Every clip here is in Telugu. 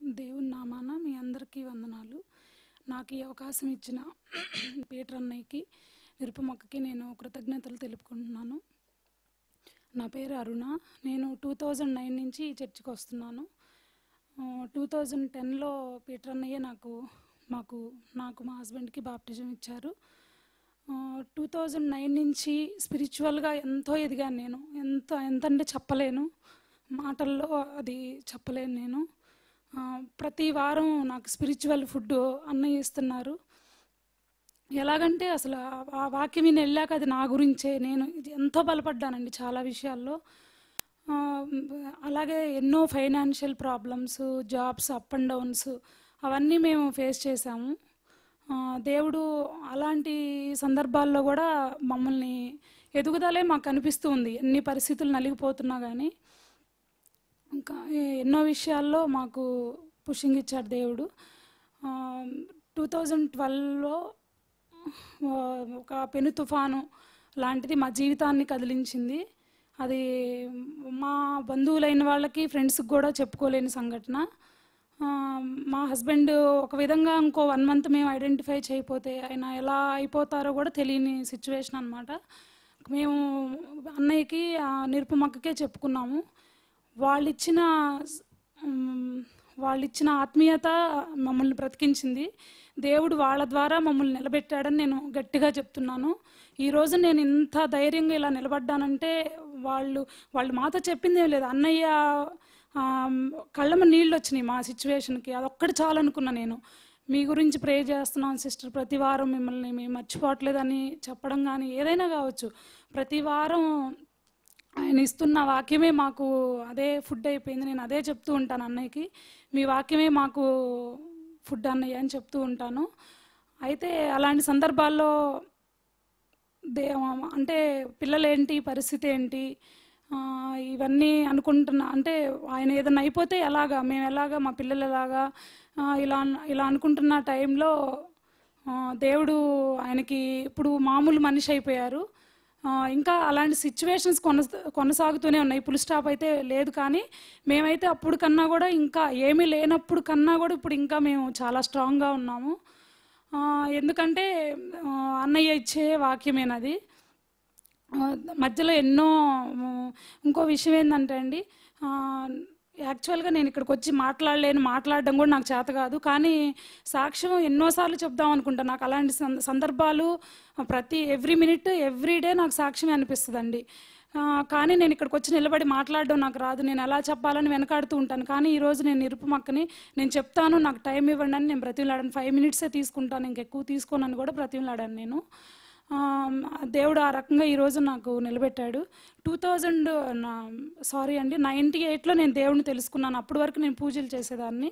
దేవుని నామాన మీ అందరికీ వందనాలు నాకు ఈ అవకాశం ఇచ్చిన పీటర్ అన్నయ్యకి నిరుపమక్కకి నేను కృతజ్ఞతలు తెలుపుకుంటున్నాను నా పేరు అరుణ నేను టూ థౌజండ్ నైన్ నుంచి ఈ చర్చికి వస్తున్నాను టూ థౌజండ్ టెన్లో పీటర్ అన్నయ్య నాకు మాకు నాకు మా హస్బెండ్కి బాప్టిజం ఇచ్చారు టూ థౌజండ్ నైన్ నుంచి స్పిరిచువల్గా ఎంతో ఎదిగాను నేను ఎంత ఎంత అంటే చెప్పలేను మాటల్లో అది చెప్పలేను నేను ఆ, ప్రతి వారం నాకు స్పిరిచువల్ ఫుడ్ అన్నయ్య ఇస్తున్నారు ఎలాగంటే అసలు ఆ- ఆ వాక్యం విని వెళ్ళాక అది నా గురించే నేను ఇది ఎంతో బలపడ్డానండి చాలా విషయాల్లో ఆ, అలాగే ఎన్నో financial problems jobs up and downs అవన్నీ మేము ఫేస్ చేసాము ఆ, దేవుడు అలాంటి సందర్భాల్లో కూడా మమ్మల్ని ఎదుగుదలే మాకు కనిపిస్తూ ఉంది ఎన్ని పరిస్థితులు నలిగిపోతున్నా కానీ ఇంకా ఏ- ఎన్నో విషయాల్లో మాకు పుషింగ్ ఇచ్చాడు దేవుడు టూ థౌజండ్ ట్వెల్వ్లో ఒక పెను తుఫాను లాంటిది మా జీవితాన్ని కదిలించింది అది మా బంధువులైన వాళ్ళకి ఫ్రెండ్స్కి కూడా చెప్పుకోలేని సంఘటన ఆ, మా హస్బెండ్ ఒక విధంగా ఇంకో వన్ మంత్ మేము ఐడెంటిఫై చేయకపోతే ఆయన ఎలా అయిపోతారో కూడా తెలియని సిచ్యువేషన్ అనమాట మేము అన్నయ్యకి ఆ నిరుపమక్కకే చెప్పుకున్నాము వాళ్ళు ఇచ్చిన మ్, వాళ్ళు ఇచ్చిన ఆత్మీయత మమ్మల్ని బ్రతికించింది దేవుడు వాళ్ళ ద్వారా మమ్మల్ని నిలబెట్టాడని నేను గట్టిగా చెప్తున్నాను ఈరోజు నేను ఇంత ధైర్యంగా ఇలా నిలబడ్డానంటే వాళ్ళు వాళ్ళు మాతో చెప్పింది ఏం లేదు అన్నయ్య ఆ, కళ్ళమ నీళ్ళు వచ్చినాయి మా సిచ్యువేషన్కి అదొక్కటి చాలు అనుకున్నా నేను మీ గురించి ప్రే చేస్తున్నాను సిస్టర్ ప్రతి వారం మిమ్మల్ని మేము మర్చిపోవట్లేదని చెప్పడం కానీ ఏదైనా కావచ్చు ప్రతి వారం ఆయన ఇస్తున్న వాక్యమే మాకు అదే ఫుడ్ అయిపోయింది నేను అదే చెప్తూ ఉంటాను అన్నయ్యకి మీ వాక్యమే మాకు ఫుడ్ అన్నయ్య అని చెప్తూ ఉంటాను అయితే అలాంటి సందర్భాల్లో దే అంటే పిల్లలేంటి పరిస్థితి ఏంటి ఆ, ఇవన్నీ అనుకుంటున్నా అంటే ఆయన ఏదైనా అయిపోతే ఎలాగా మేము ఎలాగా మా పిల్లలు ఎలాగా ఆ, ఇలా అన్- ఇలా అనుకుంటున్న టైంలో ఆ, దేవుడు ఆయనకి ఇప్పుడు మామూలు మనిషి అయిపోయారు ఆ, ఇంకా అలాంటి సిచ్యువేషన్స్ కొనస కొనసాగుతూనే ఉన్నాయి ఫుల్ స్టాప్ అయితే లేదు కానీ మేమైతే అప్పుడు కన్నా కూడా ఇంకా ఏమీ లేనప్పుడు కన్నా కూడా ఇప్పుడు ఇంకా మేము చాలా స్ట్రాంగ్గా ఉన్నాము ఆ, ఎందుకంటే ఆ, అన్నయ్య ఇచ్చే వాక్యమేనది ఆ, మధ్యలో ఎన్నో ఆ, ఇంకో విషయం ఏంటంటే అండి ఆ, యాక్చువల్గా నేను ఇక్కడికి వచ్చి మాట్లాడలేను మాట్లాడడం కూడా నాకు చేత కాదు కానీ సాక్ష్యం ఎన్నోసార్లు చెప్దాం అనుకుంటా నాకు అలాంటి సం- సందర్భాలు ప్రతి ఎవ్రీ మినిట్ ఎవ్రీ డే నాకు సాక్ష్యం అనిపిస్తుందండి ఆ, కానీ నేను ఇక్కడికి వచ్చి నిలబడి మాట్లాడడం నాకు రాదు నేను ఎలా చెప్పాలని వెనకాడుతూ ఉంటాను కానీ ఈరోజు నేను నిరుపమక్కని నేను చెప్తాను నాకు టైం ఇవ్వండి అని నేను బ్రతిమలాడాను ఫైవ్ మినిట్సే తీసుకుంటాను ఇంకెక్కువ తీసుకోనని కూడా బ్రతిమలాడాను నేను ఆ, దేవుడు ఆ రకంగా ఈరోజు నాకు నిలబెట్టాడు టూ థౌజండ్ సారీ అండి నైంటీ ఎయిట్లో నేను దేవుడిని తెలుసుకున్నాను అప్పటి వరకు నేను పూజలు చేసేదాన్ని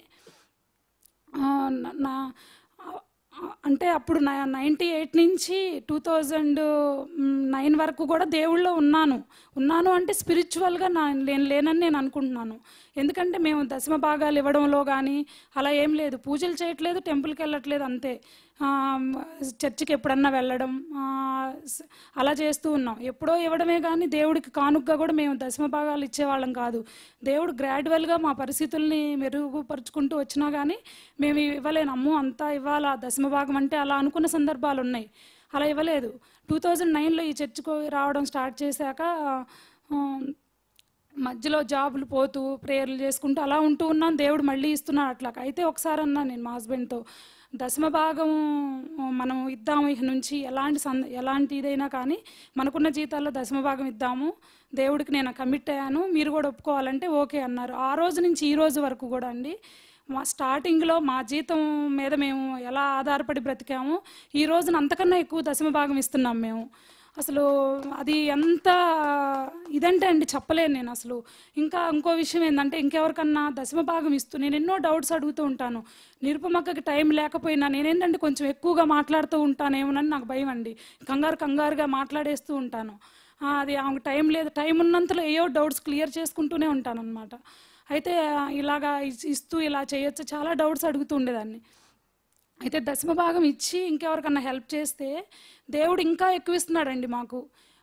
ఆ, నా- నా ఆ, అంటే అప్పుడు నా నైంటీ ఎయిట్ నుంచి టూ థౌజండ్ నైన్ వరకు కూడా దేవుళ్ళో ఉన్నాను ఉన్నాను అంటే స్పిరిచువల్గా నా నేను లేనని నేను అనుకుంటున్నాను ఎందుకంటే మేము దశమ భాగాలు ఇవ్వడంలో కానీ అలా ఏం లేదు పూజలు చేయట్లేదు టెంపుల్కి వెళ్ళట్లేదు అంతే ఆ, చర్చికి ఎప్పుడన్నా వెళ్ళడం ఆ, స- అలా చేస్తూ ఉన్నాం ఎప్పుడో ఇవ్వడమే కానీ దేవుడికి కానుకగా కూడా మేము దశమ భాగాలు ఇచ్చేవాళ్ళం కాదు దేవుడు గ్రాడ్యువల్గా మా పరిస్థితుల్ని మెరుగుపరుచుకుంటూ వచ్చినా కానీ మేము ఇవ్వలేను అమ్మో అంతా ఇవ్వాలా దశమ భాగం అంటే అలా అనుకున్న సందర్భాలు ఉన్నాయి అలా ఇవ్వలేదు టూ థౌజండ్ నైన్లో ఈ చర్చికి రావడం స్టార్ట్ చేశాక ఆ, మధ్యలో జాబులు పోతూ ప్రేయర్లు చేసుకుంటూ అలా ఉంటూ ఉన్నాను దేవుడు మళ్ళీ ఇస్తున్నాడు అట్లా అయితే ఒకసారి అన్నా నేను మా హస్బెండ్తో దశమ భాగం మనం ఇద్దాము ఇక నుంచి ఎలాంటి సంద ఎలాంటి ఇదైనా కానీ మనకున్న జీతాల్లో దశమ భాగం ఇద్దాము దేవుడికి నేను కమిట్ అయ్యాను మీరు కూడా ఒప్పుకోవాలంటే ఓకే అన్నారు ఆ రోజు నుంచి ఈ రోజు వరకు కూడా అండి మా స్టార్టింగ్లో మా జీతం మీద మేము ఎలా ఆధారపడి బ్రతికామో ఈ రోజున అంతకన్నా ఎక్కువ దశమ భాగం ఇస్తున్నాం మేము అసలు అది ఎంత ఇదంటే అండి చెప్పలేను నేను అసలు ఇంకా ఇంకో విషయం ఏంటంటే ఇంకెవరికన్నా దశమ భాగం ఇస్తూ నేను ఎన్నో డౌట్స్ అడుగుతూ ఉంటాను నిరుపమక్కకి టైం లేకపోయినా నేనేంటంటే కొంచెం ఎక్కువగా మాట్లాడుతూ ఉంటానేమోనని నాకు భయం అండి కంగారు కంగారుగా మాట్లాడేస్తూ ఉంటాను ఆ, అది ఆమెకు టైం లేదు టైం ఉన్నంతలో ఏయో డౌట్స్ క్లియర్ చేసుకుంటూనే ఉంటాను అనమాట అయితే ఆ, ఇలాగా ఇస్- ఇస్తూ ఇలా చేయొచ్చు చాలా డౌట్స్ అడుగుతూ ఉండేదాన్ని అయితే దశమ భాగం ఇచ్చి ఇంకెవరికన్నా హెల్ప్ చేస్తే దేవుడు ఇంకా ఎక్కువ ఇస్తున్నాడండి మాకు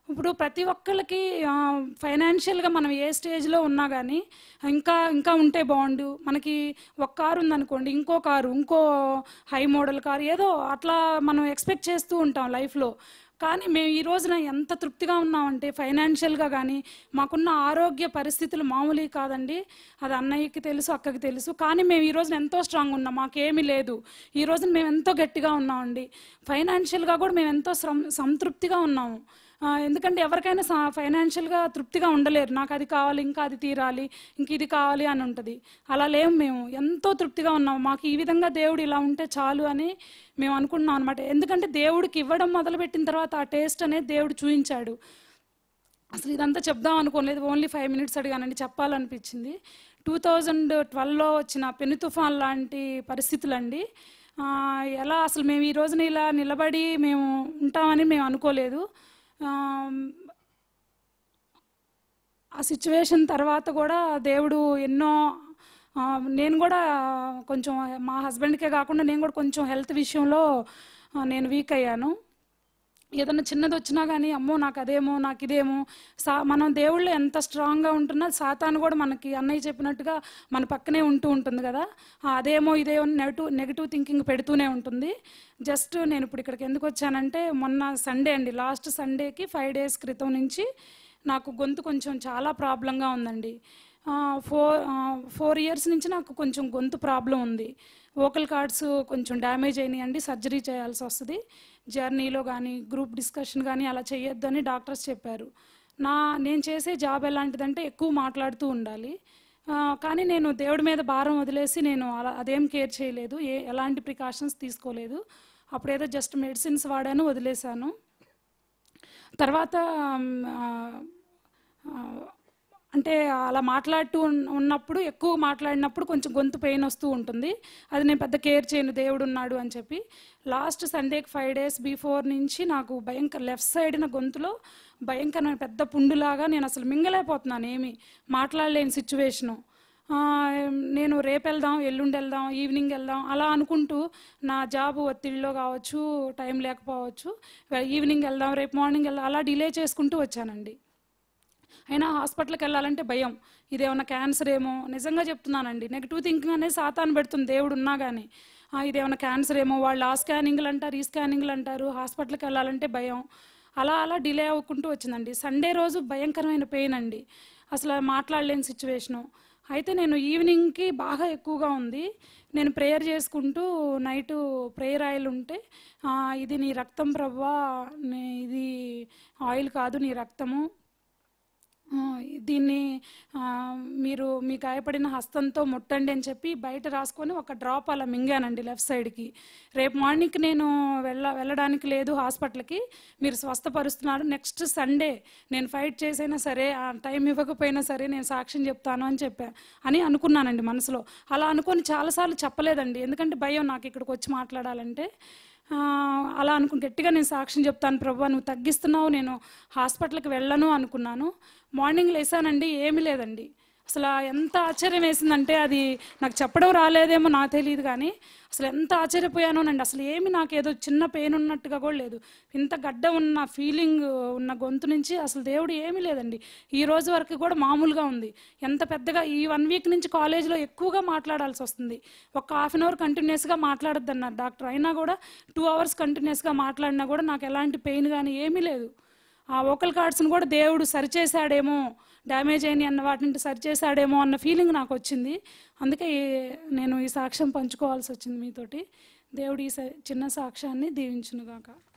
ఇప్పుడు ప్రతి ఒక్కళ్ళకి ఫైనాన్షియల్గా మనం ఏ స్టేజ్లో ఉన్నా కానీ ఇంకా ఇంకా ఉంటే బాగుండు మనకి ఒక కారు ఉందనుకోండి ఇంకో కారు ఇంకో హై మోడల్ కారు ఏదో అట్లా మనం ఎక్స్పెక్ట్ చేస్తూ ఉంటాం లైఫ్లో కానీ మేము ఈ రోజున ఎంత తృప్తిగా ఉన్నామంటే ఫైనాన్షియల్గా కానీ మాకున్న ఆరోగ్య పరిస్థితులు మామూలు కాదండి అది అన్నయ్యకి తెలుసు అక్కకి తెలుసు కానీ మేము ఈ రోజున ఎంతో స్ట్రాంగ్ ఉన్నాం మాకేమీ లేదు ఈ రోజున మేము ఎంతో గట్టిగా ఉన్నామండి ఫైనాన్షియల్గా కూడా మేము ఎంతో సం సంతృప్తిగా ఉన్నాము ఆ, ఎందుకంటే ఎవరికైనా సా- ఫైనాన్షియల్గా తృప్తిగా ఉండలేరు నాకు అది కావాలి ఇంకా అది తీరాలి ఇంక ఇది కావాలి అని ఉంటుంది అలా లేము మేము ఎంతో తృప్తిగా ఉన్నాం మాకు ఈ విధంగా దేవుడు ఇలా ఉంటే చాలు అని మేము అనుకుంటున్నాం అనమాట ఎందుకంటే దేవుడికి ఇవ్వడం మొదలుపెట్టిన తర్వాత ఆ టేస్ట్ అనేది దేవుడు చూపించాడు అసలు ఇదంతా చెప్దాం అనుకోలేదు ఓన్లీ ఫైవ్ మినిట్స్ అడిగానండి చెప్పాలనిపించింది టూ థౌజండ్ ట్వెల్వ్లో వచ్చిన పెను తుఫాన్ లాంటి పరిస్థితులండి ఆ, ఎలా అసలు మేము ఈ రోజున ఇలా నిలబడి మేము ఉంటామని మేము అనుకోలేదు ఆ, ఆ సిచ్యువేషన్ తర్వాత కూడా దేవుడు ఎన్నో ఆ, నేను కూడా కొంచెం మా హస్బెండ్కే కాకుండా నేను కూడా కొంచెం హెల్త్ విషయంలో ఆ, నేను వీక్ అయ్యాను ఏదైనా చిన్నది వచ్చినా కానీ అమ్మో నాకు అదేమో నాకు ఇదేమో సా మనం దేవుళ్ళు ఎంత స్ట్రాంగ్గా ఉంటున్నా సాతాను కూడా మనకి అన్నయ్య చెప్పినట్టుగా మన పక్కనే ఉంటూ ఉంటుంది కదా ఆ, అదేమో ఇదేమో నెగిటివ్ నెగిటివ్ థింకింగ్ పెడుతూనే ఉంటుంది జస్ట్ నేను ఇప్పుడు ఇక్కడికి ఎందుకు వచ్చానంటే మొన్న సండే అండి లాస్ట్ సండేకి ఫైవ్ డేస్ క్రితం నుంచి నాకు గొంతు కొంచెం చాలా ప్రాబ్లంగా ఉందండి ఫోర్ ఫోర్ ఇయర్స్ నుంచి నాకు కొంచెం గొంతు ప్రాబ్లం ఉంది వోకల్ కార్డ్స్ కొంచెం డ్యామేజ్ అయినాయండి సర్జరీ చేయాల్సి వస్తుంది జర్నీలో కానీ గ్రూప్ డిస్కషన్ కానీ అలా చేయొద్దని డాక్టర్స్ చెప్పారు నా నేను చేసే జాబ్ ఎలాంటిదంటే ఎక్కువ మాట్లాడుతూ ఉండాలి ఆ, కానీ నేను దేవుడి మీద భారం వదిలేసి నేను అలా అదేం కేర్ చేయలేదు ఏ ఎలాంటి ప్రికాషన్స్ తీసుకోలేదు అప్పుడేదో జస్ట్ మెడిసిన్స్ వాడాను వదిలేశాను తర్వాత మ్, ఆ, ఆ, అంటే అలా మాట్లాడుతూ ఉన్న- ఉన్నప్పుడు ఎక్కువ మాట్లాడినప్పుడు కొంచెం గొంతు పెయిన్ వస్తూ ఉంటుంది అది నేను పెద్ద కేర్ చేయను దేవుడు ఉన్నాడు అని చెప్పి లాస్ట్ సండేకి ఫైవ్ డేస్ బిఫోర్ నుంచి నాకు భయంకర లెఫ్ట్ సైడ్న గొంతులో భయంకరమైన పెద్ద పుండులాగా నేను అసలు మింగలేకపోతున్నాను ఏమి మాట్లాడలేని సిచ్యువేషను ఆ, నేను రేపు వెళ్దాం ఎల్లుండి వెళ్దాం ఈవినింగ్ వెళ్దాం అలా అనుకుంటూ నా జాబ్ ఒత్తిడిలో కావచ్చు టైం లేకపోవచ్చు ఈవినింగ్ వెళ్దాం రేపు మార్నింగ్ వెళ్దాం అలా డిలే చేసుకుంటూ వచ్చానండి అయినా హాస్పిటల్కి వెళ్ళాలంటే భయం ఇదేమన్నా క్యాన్సర్ ఏమో నిజంగా చెప్తున్నానండి నెగిటివ్ థింకింగ్ అనేది సాతాను పెడుతుంది దేవుడు ఉన్నా కానీ ఇదేమన్నా క్యాన్సర్ ఏమో వాళ్ళు ఆ స్కానింగ్లు అంటారు ఈ స్కానింగ్లు అంటారు హాస్పిటల్కి వెళ్ళాలంటే భయం అలా అలా డిలే అవ్వకుంటూ వచ్చిందండి సండే రోజు భయంకరమైన పెయిన్ అండి అసలు మాట్లాడలేని సిచ్యువేషను అయితే నేను ఈవినింగ్కి బాగా ఎక్కువగా ఉంది నేను ప్రేయర్ చేసుకుంటూ నైటు ప్రేయర్ ఆయిల్ ఉంటే "ఆ, ఇది నీ రక్తం ప్రవ్వా నీ- ఇది ఆయిల్ కాదు నీ రక్తము ఆ, దీన్ని ఆ, మీరు మీ గాయపడిన హస్తంతో ముట్టండి అని చెప్పి బయట రాసుకొని ఒక డ్రాప్ అలా మింగానండి లెఫ్ట్ సైడ్కి రేపు మార్నింగ్కి నేను వెళ్ళ వెళ్ళడానికి లేదు హాస్పిటల్కి మీరు స్వస్థపరుస్తున్నారు నెక్స్ట్ సండే నేను ఫైట్ చేసైనా సరే ఆ టైం ఇవ్వకపోయినా సరే నేను సాక్ష్యం చెప్తాను అని చెప్పా అని అనుకున్నానండి మనసులో అలా అనుకొని చాలాసార్లు చెప్పలేదండి ఎందుకంటే భయం నాకు ఇక్కడికి వచ్చి మాట్లాడాలంటే ఆ, అలా అనుకుని గట్టిగా నేను సాక్ష్యం చెప్తాను ప్రభు నువ్వు తగ్గిస్తున్నావు నేను హాస్పిటల్కి వెళ్ళను అనుకున్నాను మార్నింగ్ లేసానండి ఏమీ లేదండి అసలు ఆ ఎంత ఆశ్చర్యం వేసిందంటే అది నాకు చెప్పడం రాలేదేమో నాకు తెలియదు కానీ అసలు ఎంత ఆశ్చర్యపోయానోనండి అసలు ఏమి నాకు ఏదో చిన్న పెయిన్ ఉన్నట్టుగా కూడా లేదు ఇంత గడ్డ ఉన్న ఫీలింగ్ ఉన్న గొంతు నుంచి అసలు దేవుడు ఏమీ లేదండి ఈ రోజు వరకు కూడా మామూలుగా ఉంది ఎంత పెద్దగా ఈ వన్ వీక్ నుంచి కాలేజీలో ఎక్కువగా మాట్లాడాల్సి వస్తుంది ఒక హాఫ్ అన్ అవర్ కంటిన్యూస్గా మాట్లాడొద్దు అన్నారు డాక్టర్ అయినా కూడా టూ అవర్స్ కంటిన్యూస్గా మాట్లాడినా కూడా నాకు ఎలాంటి పెయిన్ కానీ ఏమీ లేదు ఆ వోకల్ కార్డ్స్ని కూడా దేవుడు సరిచేశాడేమో డ్యామేజ్ అయినాయి అన్న వాటిని సరిచేశాడేమో అన్న ఫీలింగ్ నాకు వచ్చింది అందుకే ఈ- నేను ఈ సాక్ష్యం పంచుకోవాల్సి వచ్చింది మీతోటి దేవుడు ఈ స- చిన్న సాక్ష్యాన్ని దీవించునుగాక